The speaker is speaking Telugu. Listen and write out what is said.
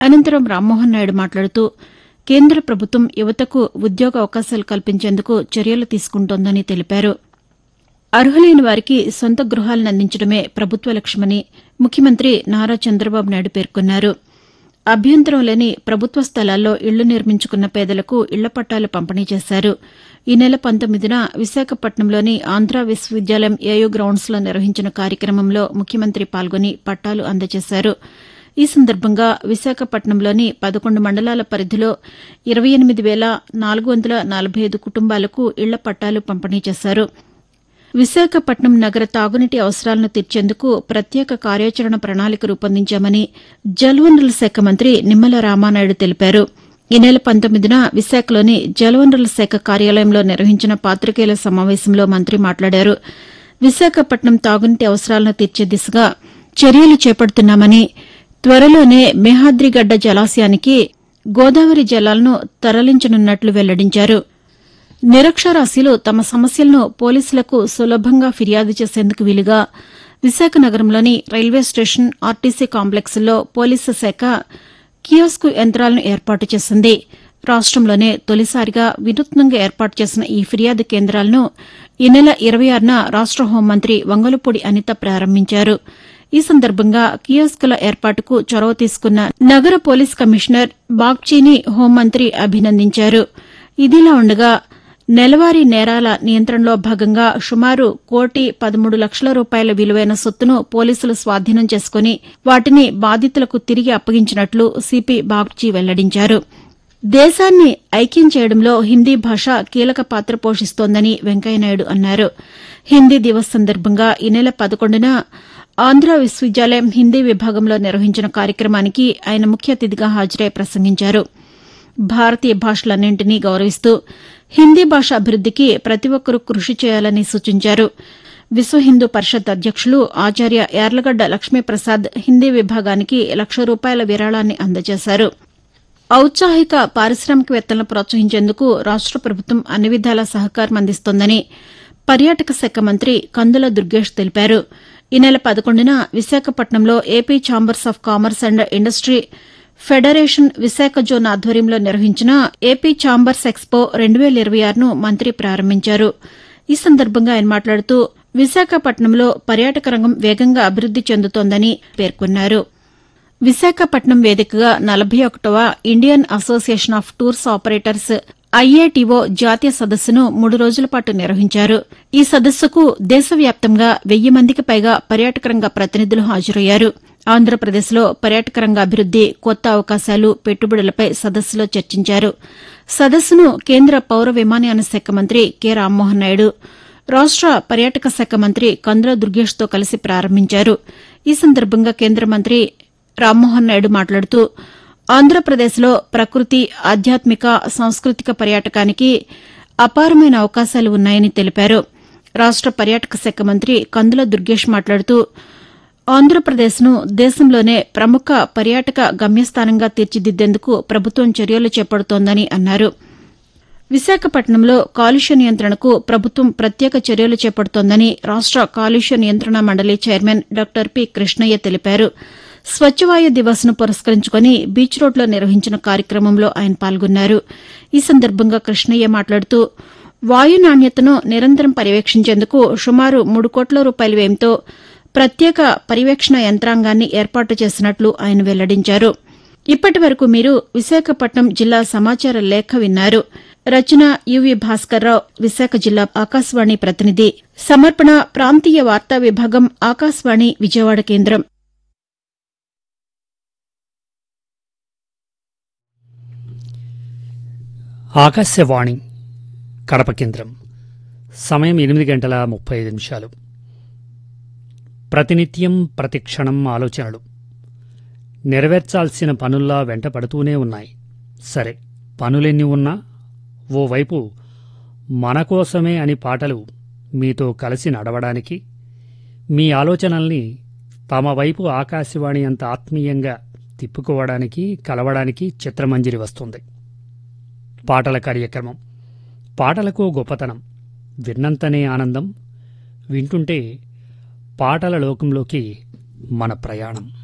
అనంతరం రామ్మోహన్ నాయుడు మాట్లాడుతూ కేంద్ర ప్రభుత్వం యువతకు ఉద్యోగ అవకాశాలు కల్పించేందుకు చర్యలు తీసుకుంటోందని తెలిపారు అర్హులైన వారికి సొంత గృహాలను అందించడమే ప్రభుత్వ లక్ష్యమని ముఖ్యమంత్రి నారా చంద్రబాబు నాయుడు పేర్కొన్నారు అభ్యంతరం లేని ప్రభుత్వ స్థలాల్లో ఇళ్లు నిర్మించుకున్న పేదలకు ఇళ్ల పట్టాలు పంపిణీ చేశారు ఈ నెల పంతొమ్మిదిన విశాఖపట్నంలోని ఆంధ్ర విశ్వవిద్యాలయం ఏయూ గ్రౌండ్స్లో నిర్వహించిన కార్యక్రమంలో ముఖ్యమంత్రి పాల్గొని పట్టాలు అందజేశారు ఈ సందర్భంగా విశాఖపట్నంలోని పదకొండు మండలాల పరిధిలో ఇరవై ఎనిమిది వేల నాలుగు వందల నలభై ఐదు కుటుంబాలకు ఇళ్ల పట్టాలు పంపిణీ చేశారు విశాఖపట్నం నగర తాగునీటి అవసరాలను తీర్చేందుకు ప్రత్యేక కార్యాచరణ ప్రణాళిక రూపొందించామని జలవనరుల శాఖ మంత్రి నిమ్మల రామానాయుడు తెలిపారు ఈ నెల పంతొమ్మిదిన విశాఖలోని జలవనరుల శాఖ కార్యాలయంలో నిర్వహించిన పాతికేయుల సమావేశంలో మంత్రి మాట్లాడారు విశాఖపట్నం తాగునీటి అవసరాలను తీర్చే దిశగా చర్యలు చేపడుతున్నామని త్వరలోనే మేహాద్రిగడ్డ జలాశయానికి గోదావరి జలాలను తరలించనున్నట్లు వెల్లడించారు నిరక్షరాస్యులు తమ సమస్యలను పోలీసులకు సులభంగా ఫిర్యాదు చేసేందుకు వీలుగా విశాఖ నగరంలోని రైల్వే స్టేషన్ ఆర్టీసీ కాంప్లెక్స్లో పోలీసు శాఖ కియోస్కు యంత్రాలను ఏర్పాటు చేసింది రాష్టంలోనే తొలిసారిగా వినూత్నంగా ఏర్పాటు చేసిన ఈ ఫిర్యాదు కేంద్రాలను ఈ నెల ఇరవై ఆరున రాష్ట హోంమంత్రి వంగలపూడి అనిత ప్రారంభించారు ఈ సందర్భంగా కియోస్కుల ఏర్పాటుకు చొరవ తీసుకున్న నగర పోలీస్ కమిషనర్ బాగ్చీని హోంమంత్రి అభినందించారు ఇదిలా ఉండగా నెలవారీ నేరాల నియంత్రణలో భాగంగా సుమారు కోటి పదమూడు లక్షల రూపాయల విలువైన సొత్తును పోలీసులు స్వాధీనం చేసుకుని వాటిని బాధితులకు తిరిగి అప్పగించినట్లు సిపి బాగ్చీ వెల్లడించారు దేశాన్ని ఐక్యం చేయడంలో హిందీ భాష కీలక పాత్ర పోషిస్తోందని వెంకయ్యనాయుడు అన్నారు హిందీ దివస్ సందర్భంగా ఈ నెల పదకొండున ఆంధ్ర విశ్వవిద్యాలయం హిందీ విభాగంలో నిర్వహించిన కార్యక్రమానికి ఆయన ముఖ్య అతిథిగా హాజరై ప్రసంగించారు భారతీయ భాషలన్నింటినీ గౌరవిస్తూ హిందీ భాష అభివృద్దికి ప్రతి ఒక్కరూ కృషి చేయాలని సూచించారు విశ్వ హిందూ పరిషత్ అధ్యక్షులు ఆచార్య యార్లగడ్డ లక్ష్మీప్రసాద్ హిందీ విభాగానికి లక్ష రూపాయల విరాళాన్ని అందజేశారు ఔత్సాహిక పారిశ్రామికవేత్తలను ప్రోత్సహించేందుకు రాష్ట ప్రభుత్వం అన్ని విధాలా సహకారం అందిస్తోందని పర్యాటక శాఖ మంత్రి కందుల దుర్గేష్ తెలిపారు ఈ నెల పదకొండున విశాఖపట్నంలో A P chambers of commerce and industry federation Visakha zone ఆధ్వర్యంలో నిర్వహించిన ఏపీ ఛాంబర్స్ ఎక్స్పో రెండు వేల ఇరవై ఆరును మంత్రి ప్రారంభించారు ఈ సందర్భంగా ఆయన మాట్లాడుతూ విశాఖపట్నంలో పర్యాటక రంగం వేగంగా అభివృద్ది చెందుతోందని పేర్కొన్నారు విశాఖపట్నం వేదికగా నలభై ఒకటవ Indian association of tours operators I A T O జాతీయ సదస్సును మూడు రోజుల పాటు నిర్వహించారు ఈ సదస్సుకు దేశవ్యాప్తంగా వెయ్యి మందికి పైగా పర్యాటక రంగ ప్రతినిధులు హాజరయ్యారు ఆంధ్రప్రదేశ్లో పర్యాటక రంగ అభివృద్ది కొత్త అవకాశాలు పెట్టుబడులపై సదస్సులో చర్చించారు సదస్సును కేంద్ర పౌర విమానయాన శాఖ మంత్రి కె రామ్మోహన్ నాయుడు రాష్ట పర్యాటక శాఖ మంత్రి కందుల దుర్గేష్తో కలిసి ప్రారంభించారు ఈ సందర్భంగా కేంద్ర మంత్రి రామ్మోహన్ నాయుడు మాట్లాడుతూ ఆంధ్రప్రదేశ్లో ప్రకృతి ఆధ్యాత్మిక సాంస్కృతిక పర్యాటకానికి అపారమైన అవకాశాలు ఉన్నాయని తెలిపారు రాష్ట పర్యాటక శాఖ మంత్రి కందుల దుర్గేష్ మాట్లాడుతూ ఆంధ్రప్రదేశ్ను దేశంలోనే ప్రముఖ పర్యాటక గమ్యస్థానంగా తీర్చిదిద్దేందుకు ప్రభుత్వం చర్యలు చేపడుతోందని అన్నారు విశాఖపట్నంలో కాలుష్య నియంత్రణకు ప్రభుత్వం ప్రత్యేక చర్యలు చేపడుతోందని రాష్ట కాలుష్య నియంత్రణ మండలి చైర్మన్ డాక్టర్ పి కృష్ణయ్య తెలిపారు స్వచ్ఛవాయు దివస్ను పురస్కరించుకుని బీచ్ రోడ్లో నిర్వహించిన కార్యక్రమంలో ఆయన పాల్గొన్నారు ఈ సందర్భంగా కృష్ణయ్య మాట్లాడుతూ వాయు నాణ్యతను నిరంతరం పర్యవేక్షించేందుకు సుమారు మూడు కోట్ల రూపాయల వ్యయంతో ప్రత్యేక పర్యవేక్షణ యంత్రాంగాన్ని ఏర్పాటు చేసినట్లు ఆయన వెల్లడించారు ఇప్పటి వరకు మీరు విశాఖపట్నం జిల్లా సమాచార లేఖ విన్నారు రచన యువి భాస్కర్రావు విశాఖ జిల్లా ఆకాశవాణి ప్రతినిధి సమర్పణ ప్రాంతీయ వార్తా విభాగం ఆకాశవాణి విజయవాడ కేంద్రం ఆకాశవాణి కడప కేంద్రం సమయం ఎనిమిది గంటల ముప్పై ఐదు నిమిషాలు ప్రతినిత్యం ప్రతిక్షణం ఆలోచనలు నెరవేర్చాల్సిన పనుల్లా వెంట పడుతూనే ఉన్నాయి సరే పనులెన్ని ఉన్నా ఓవైపు మన కోసమే అని పాటలు మీతో కలిసి నడవడానికి మీ ఆలోచనల్ని తమ వైపు ఆకాశవాణి అంత ఆత్మీయంగా తిప్పుకోవడానికి కలవడానికి చిత్రమంజరి వస్తుంది పాటల కార్యక్రమం పాటలకు గొప్పతనం విన్నంతనే ఆనందం వింటుంటే పాటల లోకంలోకి మన ప్రయాణం